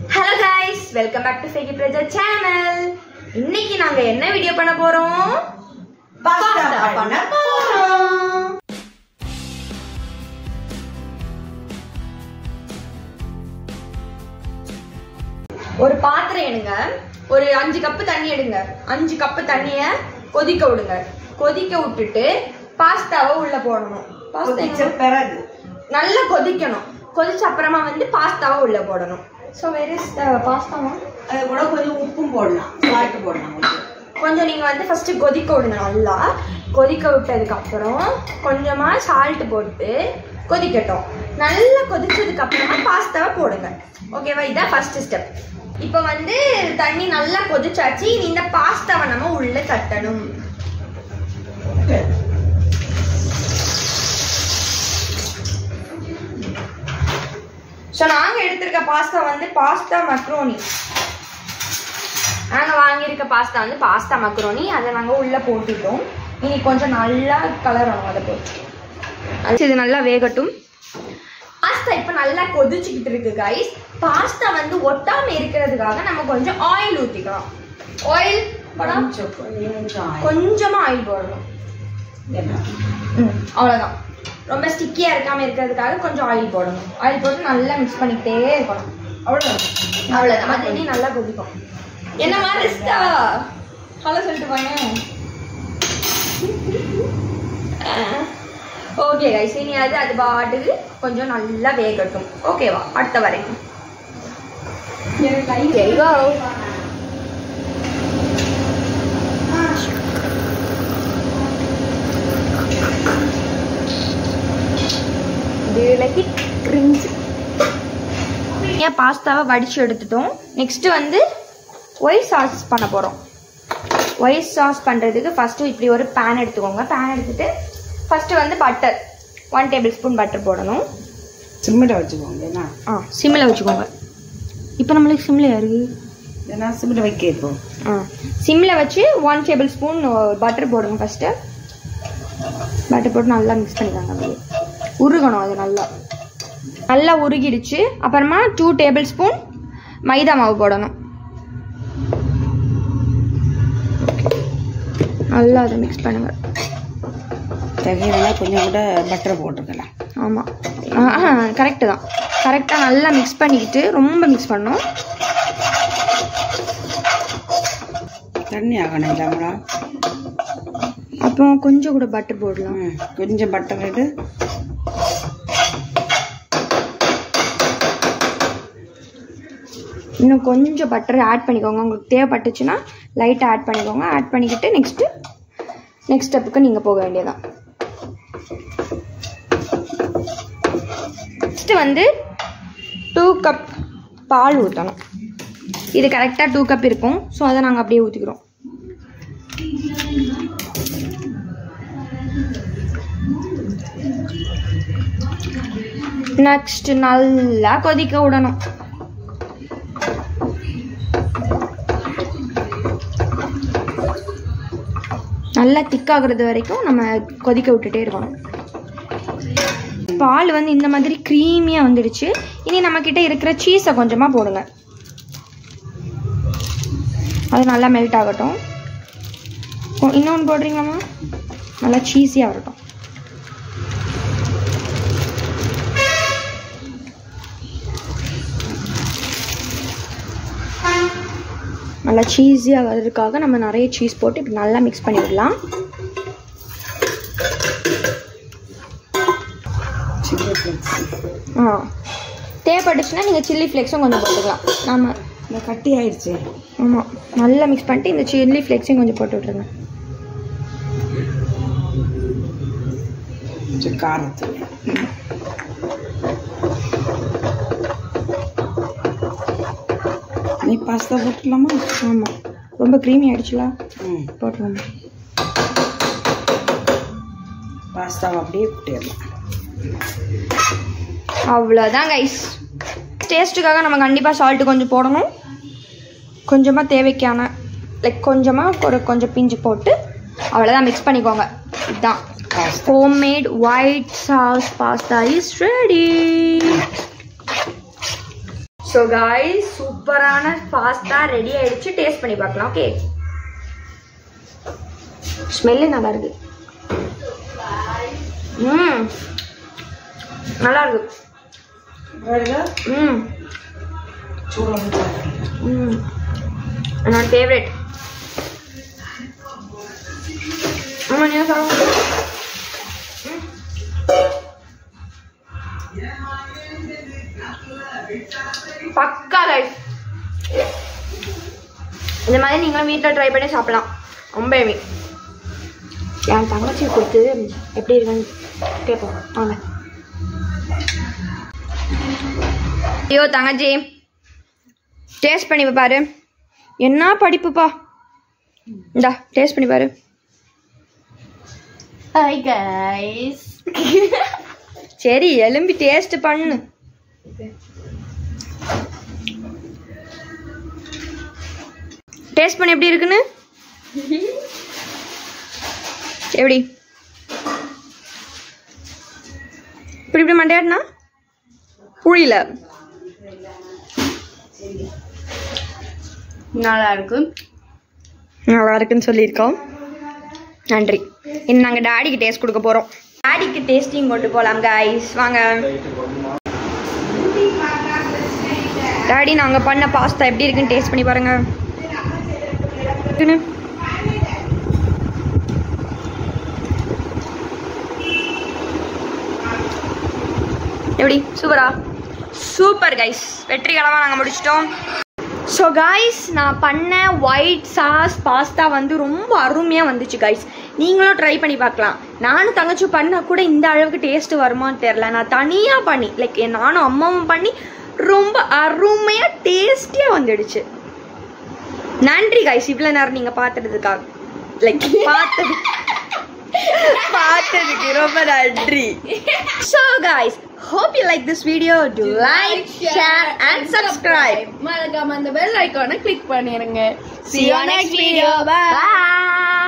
Hello guys welcome back to ஃபேகி பிரஜா channel இன்னைக்கு நாங்க என்ன வீடியோ பண்ண போறோம் பாஸ்தா பண்ண போறோம் ஒரு பாத்திரம் எடுங்க ஒரு அஞ்சு கப்பு தண்ணி எடுங்க அஞ்சு கப்பு தண்ணிய கொதிக்க விடுங்க கொதிக்க விட்டுட்டு பாஸ்தாவை உள்ள போடணும் பாஸ்தா கொதிச்ச பிறகு நல்லா கொதிக்கணும் கொதிச்ச அப்புறமா வந்து பாஸ்தாவை உள்ள போடணும் ஸோ வெரி பாஸ்தாவா அது கூட கொஞ்சம் உப்பும் போடலாம் சால்ட் போடலாம் கொஞ்சம் கொஞ்சம் நீங்க வந்து ஃபர்ஸ்ட் கொதிக்க விடுங்க நல்லா கொதிக்க விட்டதுக்கு அப்புறம் கொஞ்சமா சால்ட் போட்டு கொதிக்கட்டும் நல்லா கொதிச்சதுக்கு அப்புறமா பாஸ்தாவை போடுங்க ஓகேவா இதான் ஃபர்ஸ்ட் ஸ்டெப் இப்போ வந்து தண்ணி நல்லா கொதிச்சாச்சு இனி இந்த பாஸ்தாவை நம்ம உள்ள தட்டணும் ஸோ நாங்கள் எடுத்திருக்க பாஸ்தா வந்து பாஸ்தா மக்ரோனி நாங்கள் வாங்கியிருக்க பாஸ்தா வந்து பாஸ்தா மக்ரோனி அதை நாங்கள் உள்ளே போட்டுட்டோம் இனி கொஞ்சம் நல்லா கலரணும் அதை போட்டு அது இது நல்லா வேகட்டும் பாஸ்தா இப்போ நல்லா கொதிச்சுக்கிட்டு இருக்கு கைஸ் பாஸ்தா வந்து ஒட்டாம இருக்கிறதுக்காக நம்ம கொஞ்சம் ஆயில் ஊற்றிக்கலாம் ஆயில் போடலாம் கொஞ்சம் கொஞ்சம் ஆயில். கொஞ்சமா ஆயில் போடணும் என்ன? ம் அவ்வளோதான் ரொம்ப ஸ்டிக்கியாக இருக்காம இருக்கிறதுக்காக கொஞ்சம் ஆயில் போடணும் ஆயில் போட்டு நல்லா மிக்ஸ் பண்ணிக்கிட்டே இருக்கணும் அவ்வளவுதான். அவ்வளோதான் அது இனி நல்லா கொதிக்கும் என்ன மாதிரி ரிஸ்டா ஹலோ சொல்லிட்டு போயேன் ஓகே கைஸ் இனி அது அது பாட்டுக்கு கொஞ்சம் நல்லா வேகட்டும் ஓகேவா அடுத்த வரைக்கும் There you go. Do you like it? Cringe. ஏன் பாஸ்தாவை வடித்து எடுத்துட்டோம் நெக்ஸ்ட்டு வந்து ஒயிட் சாஸ் பண்ண போகிறோம் ஒயிட் சாஸ் பண்ணுறதுக்கு ஃபஸ்ட்டு இப்படி ஒரு பேன் எடுத்துக்கோங்க பேன் எடுத்துட்டு ஃபஸ்ட்டு வந்து butter one tablespoon butter போடணும் சிம்மில் வச்சுக்கோங்க என்ன ஆ சிம்மில் வச்சுக்கோங்க இப்போ நம்மளுக்கு சிம்மில் இருக்குது ஏன்னா சிம்மில் வைக்க இப்போ ஆ சிம்மில் வச்சு ஒன் டேபிள் ஸ்பூன் பட்டர் போடுங்க ஃபஸ்ட்டு பட்டர் போட்டு நல்லா மிக்ஸ் பண்ணிக்கோங்க அப்படியே உருகணும் அது நல்லா நல்லா உருகிடுச்சு அப்புறமா டூ டேபிள் ஸ்பூன் மைதா மாவு போடணும் நல்லா அதை மிக்ஸ் பண்ணுங்க தேவையான கொஞ்சம் கூட பட்டர் போட்டுக்கலாம் ஆமாம் ஆ கரெக்டு தான் கரெக்டாக நல்லா மிக்ஸ் பண்ணிக்கிட்டு ரொம்ப மிக்ஸ் பண்ணணும் தண்ணி ஆகணும் இல்லாமலா அப்புறம் கொஞ்சம் கூட பட்டர் போடலாம் ம் கொஞ்சம் பட்டர் இட்டு இன்னும் கொஞ்சம் பட்டர் ஆட் பண்ணிக்கோங்க உங்களுக்கு தேவைப்பட்டுச்சுன்னா லைட்டாக ஆட் பண்ணிக்கோங்க ஆட் பண்ணிக்கிட்டு நெக்ஸ்ட்டு நெக்ஸ்ட் ஸ்டெப்புக்கு நீங்கள் போக வேண்டியதான் நெக்ஸ்ட்டு வந்து டூ கப் பால் ஊற்றணும் இது கரெக்டாக டூ கப் இருக்கும் ஸோ அதை நாங்கள் அப்படியே ஊற்றிக்கிறோம் நெக்ஸ்ட் நல்லா கொதிக்க விடணும் நல்லா திக்காகிறது வரைக்கும் நம்ம கொதிக்க விட்டுட்டே இருக்கணும் பால் வந்து இந்த மாதிரி க்ரீமியாக வந்துடுச்சு இனி நம்மக்கிட்ட இருக்கிற சீஸை கொஞ்சமாக போடுங்க அது நல்லா மெல்ட் ஆகட்டும் கொ- இன்னொன்று போடுறீங்களாம்மா நல்லா சீஸியாக வரட்டும் நல்லா சீஸியாக வர்றதுக்காக நம்ம நிறைய சீஸ் போட்டு இப்படி நல்லா மிக்ஸ் பண்ணி விடலாம் சில்லி ஃப்ளேக்ஸ் ஆ தேவைப்பட்டுச்சுன்னா நீங்கள் சில்லி ஃப்ளேக்ஸும் கொஞ்சம் போட்டுக்கலாம் நாம இந்த கட்டி ஆயிடுச்சு ஆமாம் நல்லா மிக்ஸ் பண்ணிட்டு இந்த சில்லி ஃப்ளேக்ஸையும் கொஞ்சம் போட்டு விட்ருங்க கொஞ்சம் காரத்தூள் நீ பாஸ்தா போட்டுடலாமா ஆமாம் ரொம்ப க்ரீமி ஆயிடுச்சுல ம் போட்டுருங்க பாஸ்தாவை அப்படியே போட்டுடலாம் அவ்வளோதான் கைஸ் டேஸ்ட்டுக்காக நம்ம கண்டிப்பாக சால்ட்டு கொஞ்சம் போடணும் கொஞ்சமாக தேவைக்கான லைக் கொஞ்சமாக ஒரு கொஞ்சம் பிஞ்சு போட்டு அவ்வளோதான் மிக்ஸ் பண்ணிக்கோங்க இதுதான் pasta homemade white sauce pasta is ready so guys சூப்பரான பாஸ்தா ரெடி ஆயிடுச்சு டேஸ்ட் பண்ணி பார்க்கலாம் ஓகே ஸ்மெல்லு நல்லா இருக்கு ம் நல்லா இருக்கு ம் ம் என்னோட ஃபேவரட் ஆமாம் நீங்கள் சொல்லுங்க பக்கா கைஸ் இந்த மாதிரி நீங்களும் வீட்டில் ட்ரை பண்ணி சாப்பிடலாம் ரொம்ப எமி என் தங்கச்சி கொடுத்து எப்படி இருக்குன்னு கேட்போம் வாங்க ஐயோ தங்கச்சி டேஸ்ட் பண்ணி பாரு என்ன படிப்புப்பா இந்தா டேஸ்ட் பண்ணி பாரு ஹாய் கைஸ் சரி எலும்பி டேஸ்ட் பண்ணு டேஸ்ட் பண்ணி எப்படி இருக்குன்னு எப்படி இப்படி இப்படி மண்டையாடுனா புரியல நல்லா இருக்கு நல்லா இருக்குன்னு சொல்லியிருக்கோம் நன்றி இன்னும் நாங்கள் டாடிக்கு டேஸ்ட் கொடுக்க போகிறோம் டாடிக்கு டேஸ்டிங் கொண்டு போகலாம் கைஸ் வாங்க டாடி நாங்கள் பண்ண பாஸ்தா எப்படி இருக்குன்னு டேஸ்ட் பண்ணி பாருங்க இருக்குன்னு. எப்படி சூப்பரா சூப்பர் கைஸ் வெற்றிகரமாக நாங்கள் முடிச்சிட்டோம் ஸோ கைஸ் நான் பண்ண ஒயிட் சாஸ் பாஸ்தா வந்து ரொம்ப அருமையாக வந்துச்சு கைஸ் நீங்களும் ட்ரை பண்ணி பார்க்கலாம் நானும் தங்கச்சி பண்ணால் கூட இந்த அளவுக்கு டேஸ்ட் வருமான்னு தெரில நான் தனியாக பண்ணி லைக் நானும் அம்மாவும் பண்ணி ரொம்ப அருமையாக டேஸ்டியாக வந்துடுச்சு நன்றி கைஸ் இவ்வளோ நேரம் நீங்கள் பார்த்ததுக்காக லைக் பார்த்தது பார்த்ததுக்கு ரொம்ப நன்றி so guys hope you like this video do like share and subscribe மறக்காம அந்த பெல் ஐகானை கிளிக் பண்ணிருங்க see you next video bye